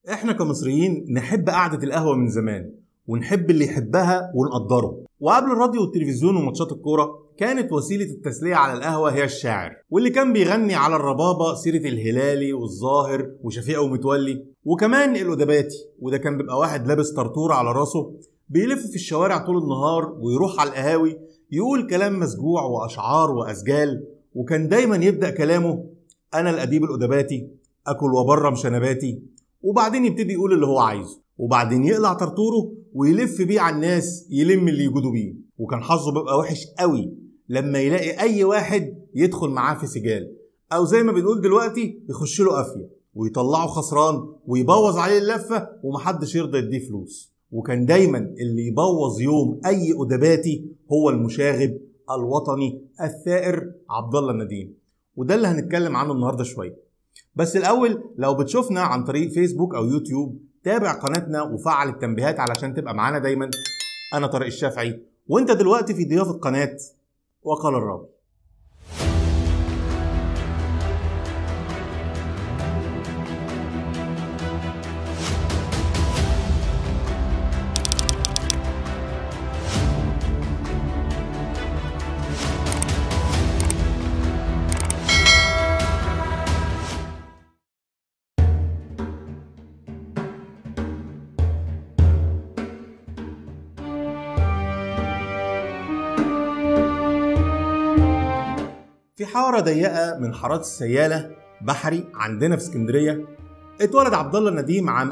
احنا كمصريين نحب قعدة القهوة من زمان ونحب اللي يحبها ونقدره وقبل الراديو والتلفزيون وماتشات الكورة كانت وسيلة التسلية على القهوة هي الشاعر واللي كان بيغني على الربابة سيرة الهلالي والظاهر وشفيقة ومتولي وكمان الأدباتي وده كان بيبقى واحد لابس طرطور على راسه بيلف في الشوارع طول النهار ويروح على القهاوي يقول كلام مسجوع وأشعار وأسجال وكان دايما يبدأ كلامه أنا الأديب الأدباتي أكل وبرم شنباتي وبعدين يبتدي يقول اللي هو عايزه وبعدين يقلع طرطوره ويلف بيه على الناس يلم اللي يجودوا بيه وكان حظه بيبقى وحش قوي لما يلاقي اي واحد يدخل معاه في سجال او زي ما بنقول دلوقتي يخش له قافيه ويطلعه خسران ويبوظ عليه اللفه ومحدش يرضى يديه فلوس وكان دايما اللي يبوظ يوم اي ادباتي هو المشاغب الوطني الثائر عبد الله النديم وده اللي هنتكلم عنه النهارده شويه بس الاول لو بتشوفنا عن طريق فيسبوك او يوتيوب تابع قناتنا وفعل التنبيهات علشان تبقى معانا دايما انا طارق الشافعي وانت دلوقتي في ضيافه قناه وقال الراوي في حاره ضيقه من حارات السياله بحري عندنا في اسكندريه اتولد عبد الله النديم عام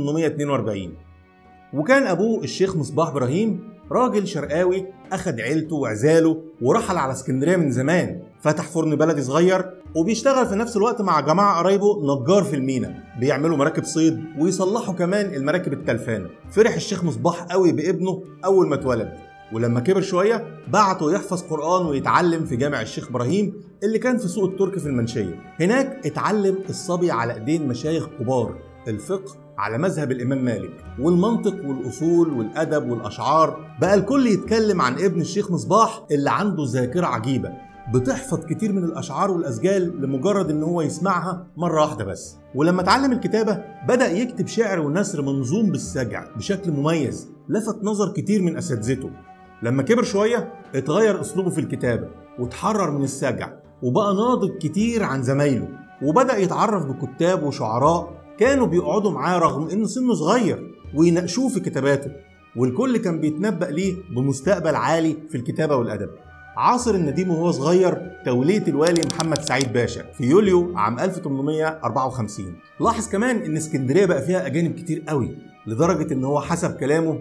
1842 وكان ابوه الشيخ مصباح ابراهيم راجل شرقاوي اخد عيلته وعزاله ورحل على اسكندريه من زمان فتح فرن بلدي صغير وبيشتغل في نفس الوقت مع جماعه قرايبه نجار في المينا بيعملوا مراكب صيد ويصلحوا كمان المراكب التلفانه فرح الشيخ مصباح قوي بابنه اول ما اتولد ولما كبر شويه بعته يحفظ قران ويتعلم في جامع الشيخ ابراهيم اللي كان في سوق الترك في المنشيه هناك اتعلم الصبي على ايدين مشايخ كبار الفقه على مذهب الامام مالك والمنطق والاصول والادب والاشعار بقى الكل يتكلم عن ابن الشيخ مصباح اللي عنده ذاكره عجيبه بتحفظ كتير من الاشعار والاسجال لمجرد ان هو يسمعها مره واحده بس ولما اتعلم الكتابه بدا يكتب شعر ونثر منظوم بالسجع بشكل مميز لفت نظر كتير من اساتذته لما كبر شويه اتغير اسلوبه في الكتابه وتحرر من السجع وبقى ناضج كتير عن زمايله وبدا يتعرف بكتاب وشعراء كانوا بيقعدوا معاه رغم ان سنه صغير ويناقشوه في كتاباته والكل كان بيتنبأ ليه بمستقبل عالي في الكتابه والادب عاصر النديم وهو صغير تولية الوالي محمد سعيد باشا في يوليو عام 1854 لاحظ كمان ان اسكندريه بقى فيها اجانب كتير قوي لدرجه ان هو حسب كلامه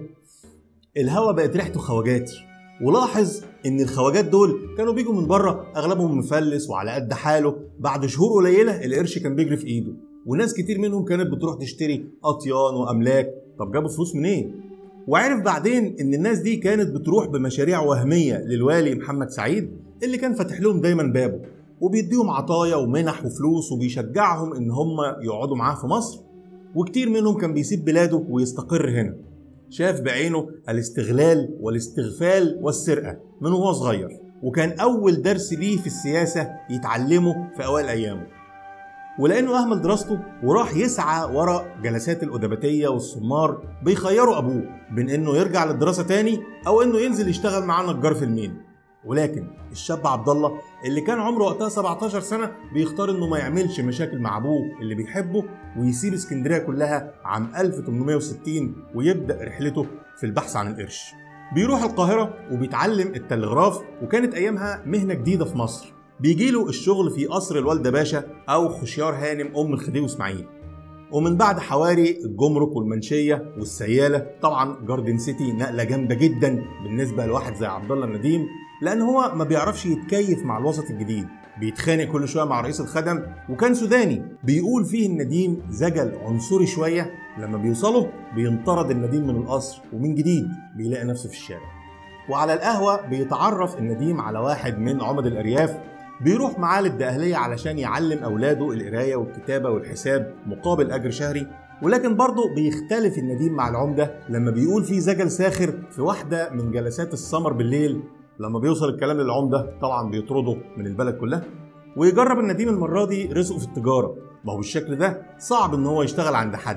الهوا بقت ريحته خواجاتي ولاحظ ان الخواجات دول كانوا بيجوا من بره اغلبهم مفلس وعلى قد حاله بعد شهور قليله القرش كان بيجري في ايده وناس كتير منهم كانت بتروح تشتري اطيان واملاك طب جابوا فلوس منين وعرف بعدين ان الناس دي كانت بتروح بمشاريع وهميه للوالي محمد سعيد اللي كان فاتح لهم دايما بابه وبيديهم عطايا ومنح وفلوس وبيشجعهم ان هم يقعدوا معاه في مصر وكتير منهم كان بيسيب بلاده ويستقر هنا شاف بعينه الاستغلال والاستغفال والسرقة من وهو صغير وكان أول درس ليه في السياسة يتعلمه في أوائل أيامه ولأنه أهمل دراسته وراح يسعى وراء جلسات الأدباتية والسمار بيخيروا أبوه بين إنه يرجع للدراسة تاني أو إنه ينزل يشتغل معاه نجار في المين ولكن الشاب عبد الله اللي كان عمره وقتها 17 سنه بيختار انه ما يعملش مشاكل مع ابوه اللي بيحبه ويسيب اسكندريه كلها عام 1860 ويبدا رحلته في البحث عن القرش. بيروح القاهره وبيتعلم التلغراف وكانت ايامها مهنه جديده في مصر. بيجيله الشغل في قصر الوالده باشا او خشيار هانم ام الخديوي اسماعيل. ومن بعد حواري الجمرك والمنشيه والسياله طبعا جاردن سيتي نقله جامده جدا بالنسبه لواحد زي عبد الله النديم لان هو ما بيعرفش يتكيف مع الوسط الجديد بيتخانق كل شويه مع رئيس الخدم وكان سوداني بيقول فيه النديم زجل عنصري شويه لما بيوصلوا بينطرد النديم من القصر ومن جديد بيلاقي نفسه في الشارع وعلى القهوه بيتعرف النديم على واحد من عمد الارياف بيروح معاه للدقهلية علشان يعلم أولاده القراية والكتابة والحساب مقابل أجر شهري ولكن برضه بيختلف النديم مع العمدة لما بيقول في زجل ساخر في واحدة من جلسات السمر بالليل لما بيوصل الكلام للعمدة طبعا بيطرده من البلد كلها ويجرب النديم المرة دي رزقه في التجارة ما هو بالشكل ده صعب ان هو يشتغل عند حد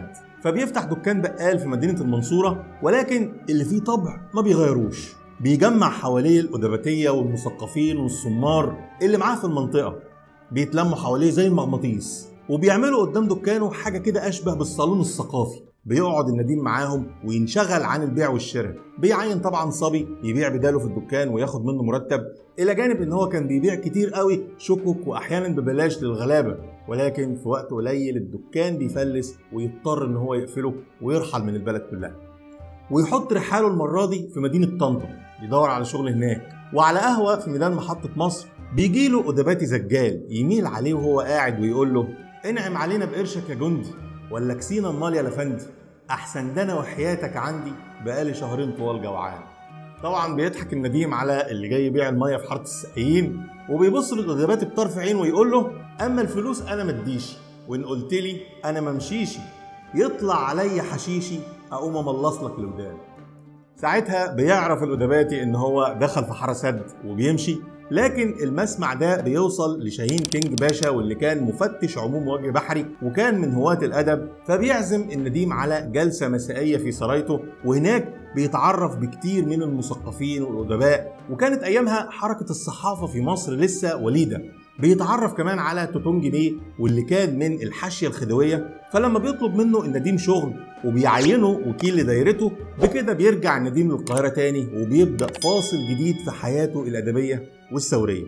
فبيفتح دكان بقال في مدينة المنصورة ولكن اللي فيه طبع ما بيغيروش بيجمع حواليه الأدباتية والمثقفين والصمار اللي معاه في المنطقة بيتلموا حواليه زي المغناطيس وبيعملوا قدام دكانه حاجة كده أشبه بالصالون الثقافي بيقعد النديم معاهم وينشغل عن البيع والشراء بيعين طبعا صبي يبيع بداله في الدكان وياخد منه مرتب الى جانب ان هو كان بيبيع كتير قوي شكك واحيانا ببلاش للغلابه ولكن في وقت قليل الدكان بيفلس ويضطر ان هو يقفله ويرحل من البلد كلها ويحط رحاله المره دي في مدينه طنطا يدور على شغل هناك وعلى قهوه في ميدان محطه مصر بيجي له ادباتي زجال يميل عليه وهو قاعد ويقول له انعم علينا بقرشك يا جندي ولا كسينا امال يا لفندي احسن ده انا وحياتك عندي بقالي شهرين طوال جوعان طبعا بيضحك النديم على اللي جاي يبيع الميه في حاره السقايين وبيبص للادباتي بطرف عين ويقول له اما الفلوس انا مديش وان قلت لي انا ممشيش يطلع عليا حشيشي اقوم املص لك لودان ساعتها بيعرف الادباتي ان هو دخل في حاره سد وبيمشي لكن المسمع ده بيوصل لشاهين كينج باشا واللي كان مفتش عموم وجه بحري وكان من هواة الأدب فبيعزم النديم على جلسة مسائية في سرايته وهناك بيتعرف بكتير من المثقفين والأدباء وكانت أيامها حركة الصحافة في مصر لسه وليدة بيتعرف كمان على توتونجي بيه واللي كان من الحاشيه الخديويه فلما بيطلب منه النديم شغل وبيعينه وكيل لدايرته بكده بيرجع النديم للقاهره تاني وبيبدا فاصل جديد في حياته الادبيه والثوريه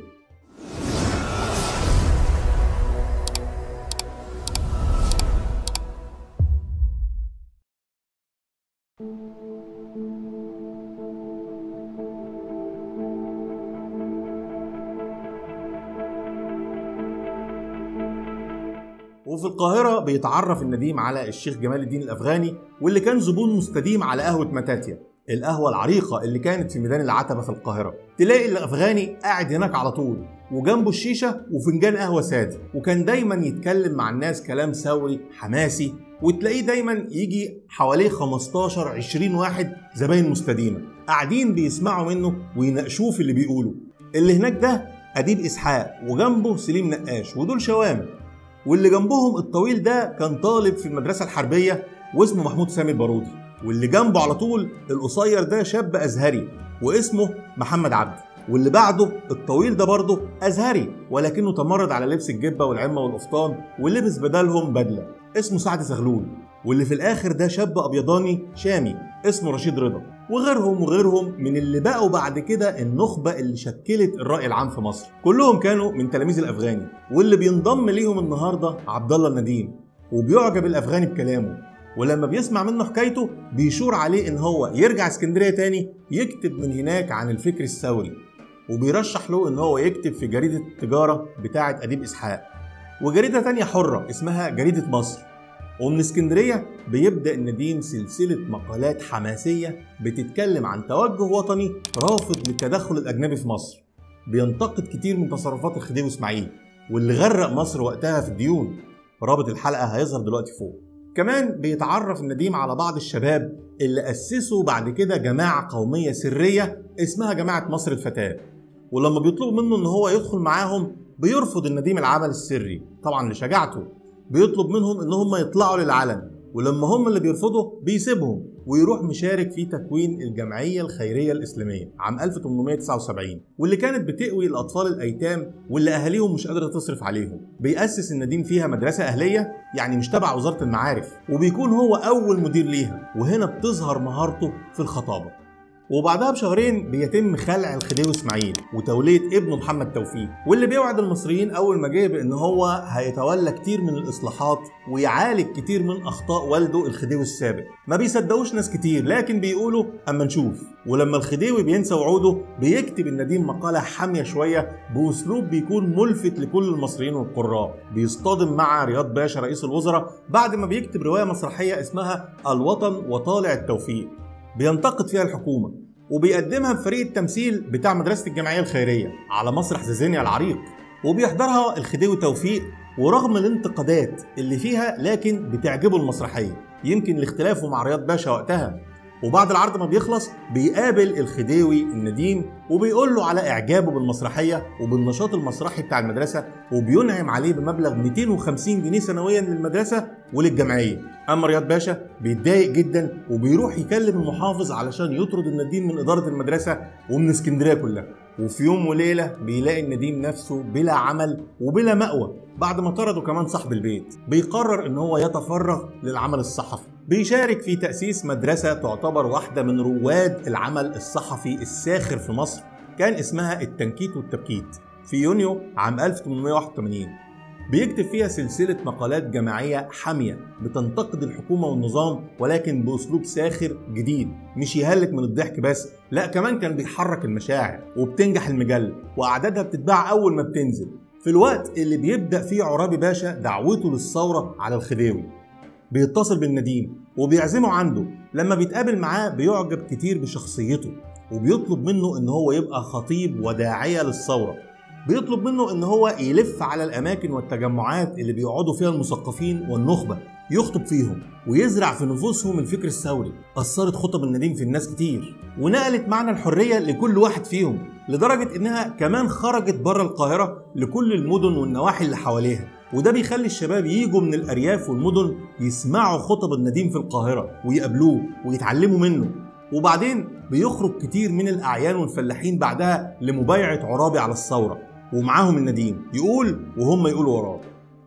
وفي القاهرة بيتعرف النديم على الشيخ جمال الدين الأفغاني واللي كان زبون مستديم على قهوة متاتيا القهوة العريقة اللي كانت في ميدان العتبة في القاهرة تلاقي الأفغاني قاعد هناك على طول وجنبه الشيشة وفنجان قهوة سادة وكان دايما يتكلم مع الناس كلام ثوري حماسي وتلاقيه دايما يجي حواليه 15 20 واحد زباين مستديمة قاعدين بيسمعوا منه ويناقشوه في اللي بيقوله اللي هناك ده أديب إسحاق وجنبه سليم نقاش ودول شوامل واللي جنبهم الطويل ده كان طالب في المدرسة الحربية واسمه محمود سامي البارودي واللي جنبه على طول القصير ده شاب أزهري واسمه محمد عبده واللي بعده الطويل ده برضه أزهري ولكنه تمرد على لبس الجبة والعمة والقفطان ولبس بدلهم بدلة اسمه سعد زغلول واللي في الآخر ده شاب أبيضاني شامي اسمه رشيد رضا وغيرهم وغيرهم من اللي بقوا بعد كده النخبة اللي شكلت الرأي العام في مصر كلهم كانوا من تلاميذ الأفغاني واللي بينضم ليهم النهاردة عبد الله النديم وبيعجب الأفغاني بكلامه ولما بيسمع منه حكايته بيشور عليه ان هو يرجع اسكندريه تاني يكتب من هناك عن الفكر الثوري وبيرشح له ان هو يكتب في جريده التجاره بتاعه اديب اسحاق وجريده تانية حره اسمها جريده مصر ومن اسكندريه بيبدا النديم سلسله مقالات حماسيه بتتكلم عن توجه وطني رافض للتدخل الاجنبي في مصر بينتقد كتير من تصرفات الخديوي اسماعيل واللي غرق مصر وقتها في الديون رابط الحلقه هيظهر دلوقتي فوق كمان بيتعرف النديم على بعض الشباب اللي أسسوا بعد كده جماعة قومية سرية اسمها جماعة مصر الفتاة ولما بيطلبوا منه ان هو يدخل معاهم بيرفض النديم العمل السري طبعا لشجاعته بيطلب منهم ان هم يطلعوا للعلن ولما هم اللي بيرفضوا بيسيبهم ويروح مشارك في تكوين الجمعية الخيرية الإسلامية عام 1879 واللي كانت بتقوي الأطفال الأيتام واللي أهاليهم مش قادرة تصرف عليهم بيأسس النديم فيها مدرسة أهلية يعني مش تبع وزارة المعارف وبيكون هو أول مدير ليها وهنا بتظهر مهارته في الخطابة وبعدها بشهرين بيتم خلع الخديوي اسماعيل وتوليه ابنه محمد توفيق واللي بيوعد المصريين اول ما جه بان هو هيتولى كتير من الاصلاحات ويعالج كتير من اخطاء والده الخديوي السابق ما بيصدقوش ناس كتير لكن بيقولوا اما نشوف ولما الخديوي بينسى وعوده بيكتب النديم مقاله حاميه شويه باسلوب بيكون ملفت لكل المصريين والقراء بيصطدم مع رياض باشا رئيس الوزراء بعد ما بيكتب روايه مسرحيه اسمها الوطن وطالع التوفيق بينتقد فيها الحكومة وبيقدمها بفريق التمثيل بتاع مدرسة الجمعية الخيرية على مسرح زيزينيا العريق وبيحضرها الخديوي توفيق ورغم الانتقادات اللي فيها لكن بتعجبه المسرحية يمكن لاختلافه مع رياض باشا وقتها وبعد العرض ما بيخلص بيقابل الخديوي النديم وبيقول له على اعجابه بالمسرحيه وبالنشاط المسرحي بتاع المدرسه وبينعم عليه بمبلغ 250 جنيه سنويا للمدرسه وللجمعيه اما رياض باشا بيتضايق جدا وبيروح يكلم المحافظ علشان يطرد النديم من اداره المدرسه ومن اسكندريه كلها وفي يوم وليله بيلاقي النديم نفسه بلا عمل وبلا مأوى بعد ما طرده كمان صاحب البيت بيقرر ان هو يتفرغ للعمل الصحفي بيشارك في تأسيس مدرسة تعتبر واحدة من رواد العمل الصحفي الساخر في مصر كان اسمها التنكيت والتبكيت في يونيو عام 1881 بيكتب فيها سلسلة مقالات جماعية حامية بتنتقد الحكومة والنظام ولكن بأسلوب ساخر جديد مش يهلك من الضحك بس لا كمان كان بيحرك المشاعر وبتنجح المجلة وأعدادها بتتباع أول ما بتنزل في الوقت اللي بيبدأ فيه عرابي باشا دعوته للثورة على الخديوي بيتصل بالنديم وبيعزمه عنده لما بيتقابل معاه بيعجب كتير بشخصيته وبيطلب منه ان هو يبقى خطيب وداعية للثورة بيطلب منه ان هو يلف على الاماكن والتجمعات اللي بيقعدوا فيها المثقفين والنخبة يخطب فيهم ويزرع في نفوسهم الفكر الثوري أثرت خطب النديم في الناس كتير ونقلت معنى الحرية لكل واحد فيهم لدرجة إنها كمان خرجت بره القاهرة لكل المدن والنواحي اللي حواليها وده بيخلي الشباب يجوا من الأرياف والمدن يسمعوا خطب النديم في القاهرة ويقابلوه ويتعلموا منه وبعدين بيخرج كتير من الأعيان والفلاحين بعدها لمبايعة عرابي على الثورة ومعاهم النديم يقول وهم يقولوا وراه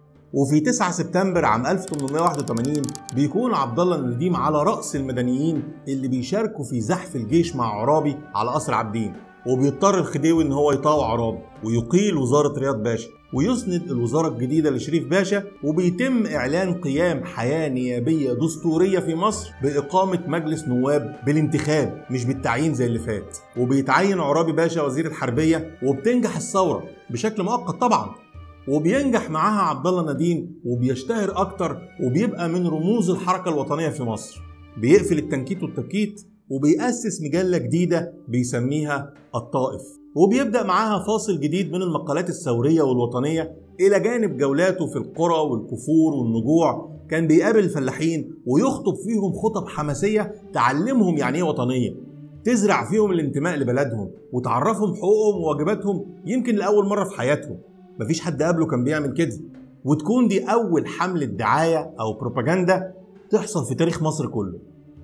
وفي 9 سبتمبر عام 1881 بيكون عبد الله النديم على رأس المدنيين اللي بيشاركوا في زحف الجيش مع عرابي على قصر عابدين وبيضطر الخديوي ان هو يطاوع عرابي ويقيل وزارة رياض باشا ويسند الوزارة الجديدة لشريف باشا وبيتم إعلان قيام حياة نيابية دستورية في مصر بإقامة مجلس نواب بالانتخاب مش بالتعيين زي اللي فات وبيتعين عرابي باشا وزير الحربية وبتنجح الثورة بشكل مؤقت طبعا وبينجح معاها عبد الله نديم وبيشتهر اكتر وبيبقى من رموز الحركه الوطنيه في مصر بيقفل التنكيت والتبكيت وبيأسس مجلة جديدة بيسميها الطائف وبيبدأ معاها فاصل جديد من المقالات الثورية والوطنية إلى جانب جولاته في القرى والكفور والنجوع كان بيقابل الفلاحين ويخطب فيهم خطب حماسية تعلمهم يعني إيه وطنية تزرع فيهم الانتماء لبلدهم وتعرفهم حقوقهم وواجباتهم يمكن لأول مرة في حياتهم مفيش حد قبله كان بيعمل كده وتكون دي أول حملة دعاية أو بروباجندا تحصل في تاريخ مصر كله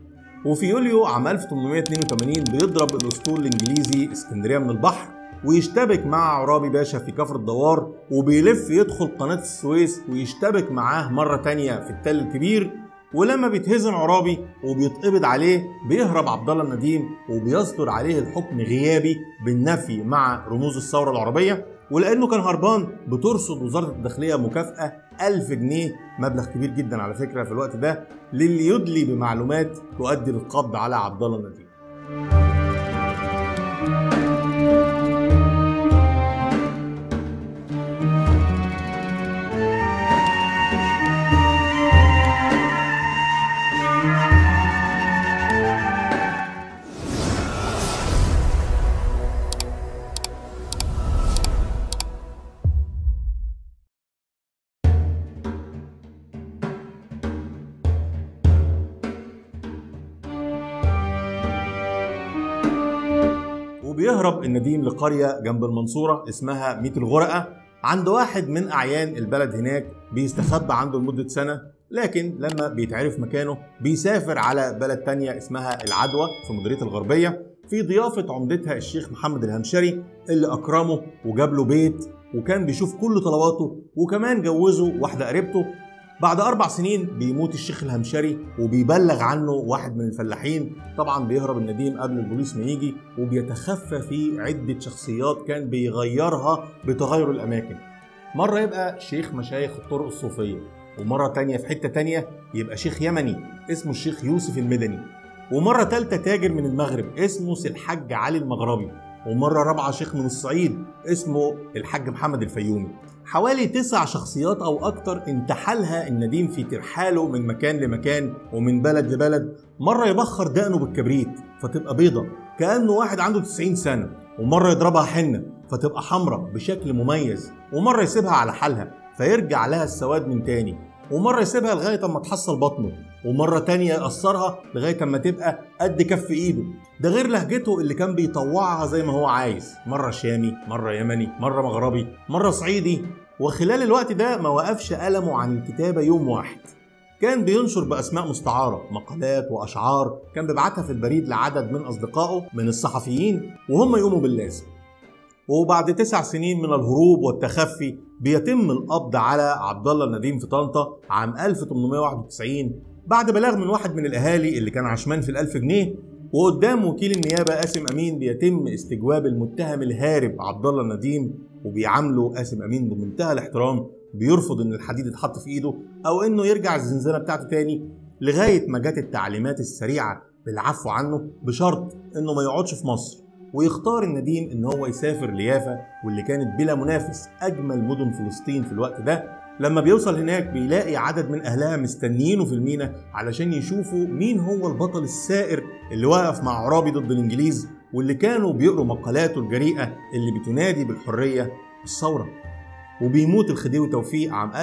وفي يوليو عام 1882 بيضرب الأسطول الإنجليزي اسكندرية من البحر ويشتبك مع عرابي باشا في كفر الدوار وبيلف يدخل قناة السويس ويشتبك معاه مرة تانية في التل الكبير ولما بيتهزم عرابي وبيتقبض عليه بيهرب عبد الله النديم وبيصدر عليه الحكم غيابي بالنفي مع رموز الثورة العربية ولانه كان هربان بترصد وزاره الداخليه مكافاه 1000 جنيه مبلغ كبير جدا على فكره في الوقت ده للي يدلي بمعلومات تؤدي للقبض على عبد الله النديم وبيهرب النديم لقرية جنب المنصورة اسمها ميت الغرقة عند واحد من أعيان البلد هناك بيستخبى عنده لمدة سنة لكن لما بيتعرف مكانه بيسافر على بلد تانية اسمها العدوى في مديرية الغربية في ضيافة عمدتها الشيخ محمد الهمشري اللي أكرمه وجاب له بيت وكان بيشوف كل طلباته وكمان جوزه واحدة قريبته بعد أربع سنين بيموت الشيخ الهمشري وبيبلغ عنه واحد من الفلاحين طبعا بيهرب النديم قبل البوليس ما يجي وبيتخفى في عدة شخصيات كان بيغيرها بتغير الأماكن مرة يبقى شيخ مشايخ الطرق الصوفية ومرة تانية في حتة تانية يبقى شيخ يمني اسمه الشيخ يوسف المدني ومرة تالتة تاجر من المغرب اسمه سي الحاج علي المغربي ومرة رابعة شيخ من الصعيد اسمه الحاج محمد الفيومي حوالي تسع شخصيات أو أكتر انتحلها النديم في ترحاله من مكان لمكان ومن بلد لبلد مرة يبخر دقنه بالكبريت فتبقى بيضة كأنه واحد عنده 90 سنة ومرة يضربها حنة فتبقى حمراء بشكل مميز ومرة يسيبها على حالها فيرجع لها السواد من تاني ومرة يسيبها لغاية أما تحصل بطنه ومرة تانية يقصرها لغاية أما تبقى قد كف إيده ده غير لهجته اللي كان بيطوعها زي ما هو عايز مرة شامي مرة يمني مرة مغربي مرة صعيدي وخلال الوقت ده ما وقفش قلمه عن الكتابة يوم واحد كان بينشر بأسماء مستعارة مقالات وأشعار كان بيبعتها في البريد لعدد من أصدقائه من الصحفيين وهم يقوموا باللازم وبعد تسع سنين من الهروب والتخفي بيتم القبض على عبد الله النديم في طنطا عام 1891 بعد بلاغ من واحد من الاهالي اللي كان عشمان في الألف جنيه وقدام وكيل النيابة قاسم أمين بيتم استجواب المتهم الهارب عبد الله النديم وبيعامله قاسم أمين بمنتهى الاحترام بيرفض إن الحديد يتحط في إيده أو إنه يرجع الزنزانة بتاعته تاني لغاية ما جت التعليمات السريعة بالعفو عنه بشرط إنه ما يقعدش في مصر ويختار النديم ان هو يسافر ليافا واللي كانت بلا منافس اجمل مدن فلسطين في الوقت ده لما بيوصل هناك بيلاقي عدد من اهلها مستنيينه في المينا علشان يشوفوا مين هو البطل السائر اللي وقف مع عرابي ضد الانجليز واللي كانوا بيقروا مقالاته الجريئه اللي بتنادي بالحريه والثوره وبيموت الخديوي توفيق عام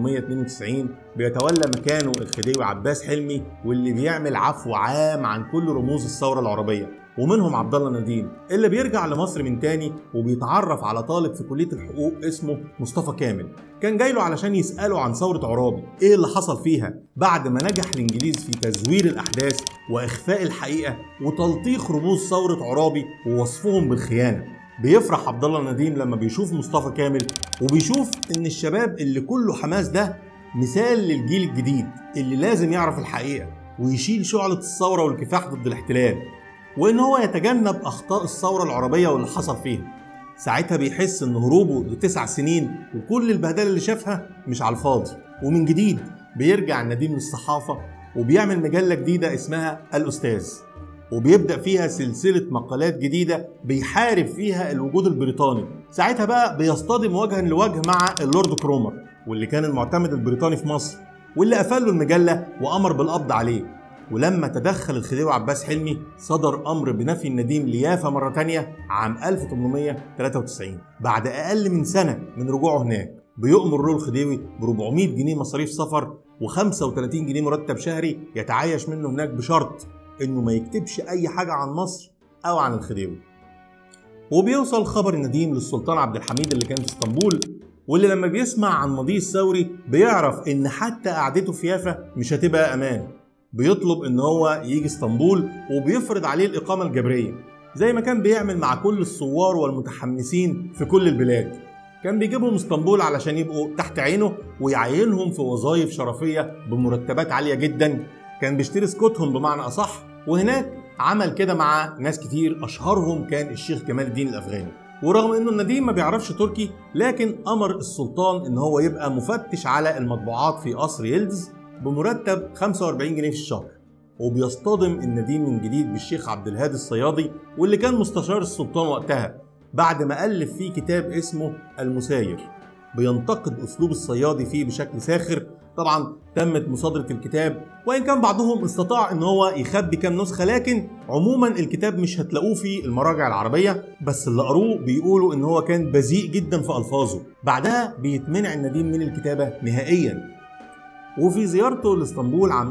1892 بيتولى مكانه الخديوي عباس حلمي واللي بيعمل عفو عام عن كل رموز الثوره العربيه ومنهم عبد الله نديم اللي بيرجع لمصر من تاني وبيتعرف على طالب في كليه الحقوق اسمه مصطفى كامل كان جاي له علشان يساله عن ثوره عرابي ايه اللي حصل فيها بعد ما نجح الانجليز في تزوير الاحداث واخفاء الحقيقه وتلطيخ رموز ثوره عرابي ووصفهم بالخيانه بيفرح عبد الله نديم لما بيشوف مصطفى كامل وبيشوف ان الشباب اللي كله حماس ده مثال للجيل الجديد اللي لازم يعرف الحقيقه ويشيل شعلة الثورة والكفاح ضد الاحتلال وإن هو يتجنب أخطاء الثورة العربية واللي حصل فيها ساعتها بيحس إن هروبه لتسع سنين وكل البهدلة اللي شافها مش على الفاضي ومن جديد بيرجع النديم للصحافة وبيعمل مجلة جديدة اسمها الأستاذ وبيبدأ فيها سلسلة مقالات جديدة بيحارب فيها الوجود البريطاني ساعتها بقى بيصطدم وجها لوجه مع اللورد كرومر واللي كان المعتمد البريطاني في مصر واللي قفل له المجلة وأمر بالقبض عليه ولما تدخل الخديوي عباس حلمي صدر امر بنفي النديم ليافا مره تانية عام 1893 بعد اقل من سنه من رجوعه هناك بيؤمر له الخديوي ب 400 جنيه مصاريف سفر و35 جنيه مرتب شهري يتعايش منه هناك بشرط انه ما يكتبش اي حاجه عن مصر او عن الخديوي وبيوصل خبر النديم للسلطان عبد الحميد اللي كان في اسطنبول واللي لما بيسمع عن ماضيه الثوري بيعرف ان حتى قعدته في يافا مش هتبقى امان بيطلب ان هو يجي اسطنبول وبيفرض عليه الاقامه الجبريه زي ما كان بيعمل مع كل الثوار والمتحمسين في كل البلاد كان بيجيبهم اسطنبول علشان يبقوا تحت عينه ويعينهم في وظائف شرفيه بمرتبات عاليه جدا كان بيشتري سكوتهم بمعنى اصح وهناك عمل كده مع ناس كتير اشهرهم كان الشيخ كمال الدين الافغاني ورغم انه النديم ما بيعرفش تركي لكن امر السلطان ان هو يبقى مفتش على المطبوعات في قصر يلدز بمرتب 45 جنيه في الشهر وبيصطدم النديم من جديد بالشيخ عبد الهادي الصيادي واللي كان مستشار السلطان وقتها بعد ما ألف فيه كتاب اسمه المساير بينتقد أسلوب الصيادي فيه بشكل ساخر طبعا تمت مصادرة الكتاب وإن كان بعضهم استطاع إن هو يخبي كام نسخة لكن عموما الكتاب مش هتلاقوه في المراجع العربية بس اللي قروه بيقولوا إن هو كان بذيء جدا في ألفاظه بعدها بيتمنع النديم من الكتابة نهائيا وفي زيارته لاسطنبول عام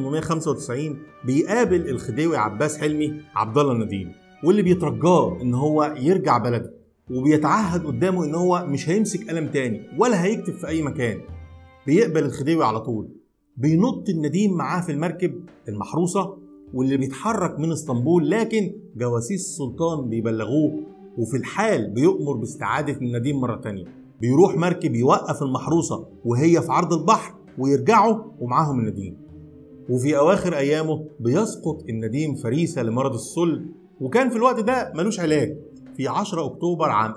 1895 بيقابل الخديوي عباس حلمي عبد الله النديم واللي بيترجاه ان هو يرجع بلده وبيتعهد قدامه ان هو مش هيمسك قلم تاني ولا هيكتب في اي مكان بيقبل الخديوي على طول بينط النديم معاه في المركب المحروسه واللي بيتحرك من اسطنبول لكن جواسيس السلطان بيبلغوه وفي الحال بيؤمر باستعاده النديم مره تانيه بيروح مركب يوقف المحروسه وهي في عرض البحر ويرجعوا ومعاهم النديم وفي أواخر أيامه بيسقط النديم فريسة لمرض السل وكان في الوقت ده ملوش علاج في 10 أكتوبر عام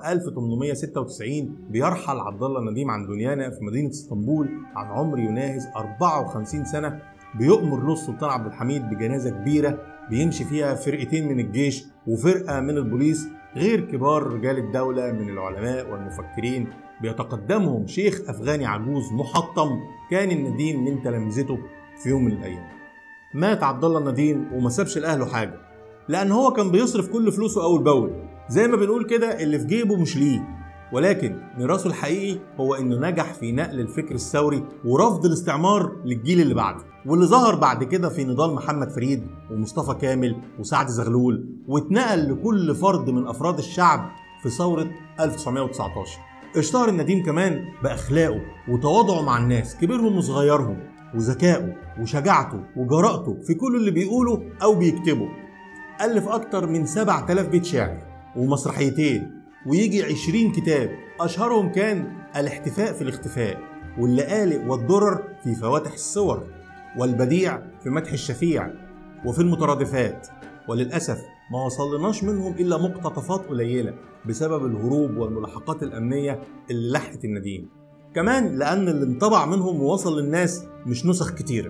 1896 بيرحل عبد الله النديم عن دنيانا في مدينة اسطنبول عن عمر يناهز 54 سنة بيؤمر له السلطان عبد الحميد بجنازة كبيرة بيمشي فيها فرقتين من الجيش وفرقة من البوليس غير كبار رجال الدولة من العلماء والمفكرين بيتقدمهم شيخ أفغاني عجوز محطم كان النديم من تلامذته في يوم من الأيام مات عبد الله النديم وما سابش لأهله حاجة لأن هو كان بيصرف كل فلوسه أول بأول زي ما بنقول كده اللي في جيبه مش ليه ولكن ميراثه الحقيقي هو انه نجح في نقل الفكر الثوري ورفض الاستعمار للجيل اللي بعده واللي ظهر بعد كده في نضال محمد فريد ومصطفى كامل وسعد زغلول واتنقل لكل فرد من افراد الشعب في ثورة 1919 اشتهر النديم كمان بأخلاقه وتواضعه مع الناس كبيرهم وصغيرهم وذكائه وشجاعته وجرأته في كل اللي بيقوله أو بيكتبه ألف أكتر من 7000 بيت شعر ومسرحيتين ويجي 20 كتاب أشهرهم كان الاحتفاء في الاختفاء واللآلئ والدرر في فواتح الصور والبديع في مدح الشفيع وفي المترادفات وللأسف ما وصلناش منهم إلا مقتطفات قليلة بسبب الهروب والملاحقات الأمنية اللي لحقت النديم كمان لأن اللي انطبع منهم ووصل للناس مش نسخ كتيرة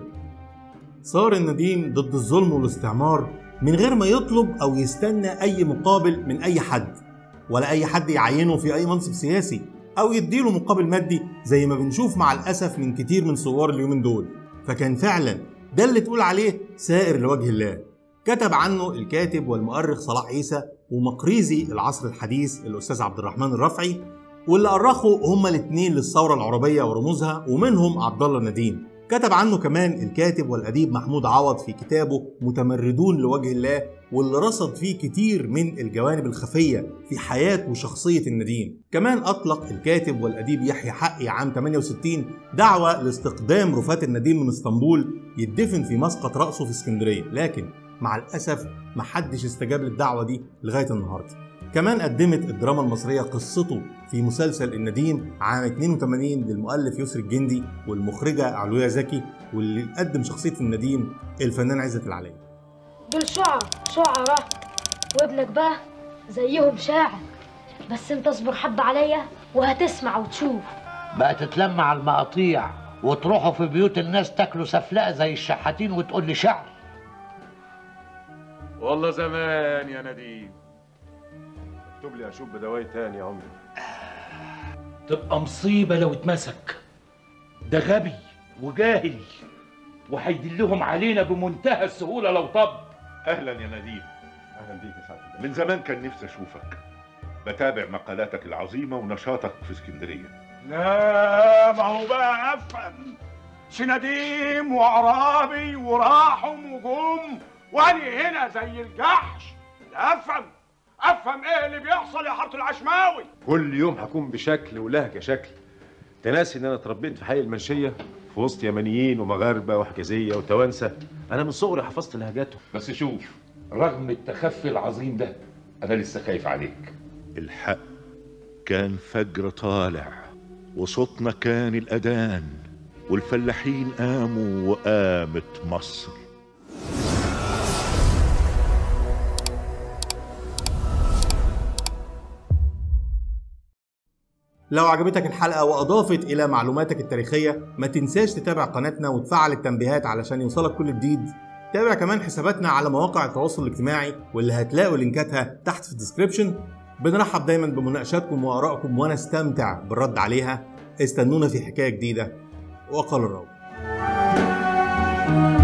صار النديم ضد الظلم والاستعمار من غير ما يطلب أو يستنى أي مقابل من أي حد ولا أي حد يعينه في أي منصب سياسي أو يديله مقابل مادي زي ما بنشوف مع الأسف من كتير من صور اليومين دول فكان فعلا ده اللي تقول عليه سائر لوجه الله كتب عنه الكاتب والمؤرخ صلاح عيسى ومقريزي العصر الحديث الأستاذ عبد الرحمن الرفعي واللي أرخوا هما الاثنين للثورة العربية ورموزها ومنهم عبد الله نديم كتب عنه كمان الكاتب والأديب محمود عوض في كتابه متمردون لوجه الله واللي رصد فيه كتير من الجوانب الخفية في حياة وشخصية النديم كمان أطلق الكاتب والأديب يحيى حقي عام 68 دعوة لاستقدام رفاة النديم من اسطنبول يدفن في مسقط رأسه في اسكندرية لكن مع الأسف محدش استجاب للدعوة دي لغاية النهاردة كمان قدمت الدراما المصرية قصته في مسلسل النديم عام 82 للمؤلف يسري الجندي والمخرجة علوية زكي واللي قدم شخصية النديم الفنان عزت العلي دول شعر شعراء وابنك بقى زيهم شاعر بس انت اصبر حبة عليا وهتسمع وتشوف بقى تتلم على المقاطيع وتروحوا في بيوت الناس تاكلوا سفلقه زي الشحاتين وتقول لي شعر والله زمان يا نديم اكتب لي اشوف بدواي تاني يا عمري تبقى مصيبة لو اتمسك ده غبي وجاهل وهيدلهم علينا بمنتهى السهولة لو طب اهلا يا نديم اهلا بيك يا سعد من زمان كان نفسي اشوفك بتابع مقالاتك العظيمة ونشاطك في اسكندرية لا ما هو بقى افهم سنديم وعرابي وراحهم وجم وانا هنا زي الجحش لا افهم افهم ايه اللي بيحصل يا حاره العشماوي كل يوم هكون بشكل ولهجه شكل تناسي ان انا اتربيت في حي المنشيه في وسط يمنيين ومغاربه وحجازيه وتوانسه انا من صغري حفظت لهجاتهم بس شوف رغم التخفي العظيم ده أنا لسه خايف عليك الحق كان فجر طالع وصوتنا كان الأذان والفلاحين قاموا وقامت مصر لو عجبتك الحلقة وأضافت إلى معلوماتك التاريخية ما تنساش تتابع قناتنا وتفعل التنبيهات علشان يوصلك كل جديد تابع كمان حساباتنا على مواقع التواصل الاجتماعي واللي هتلاقوا لينكاتها تحت في الديسكريبشن بنرحب دايما بمناقشاتكم وآرائكم ونستمتع بالرد عليها استنونا في حكاية جديدة وقال الراوي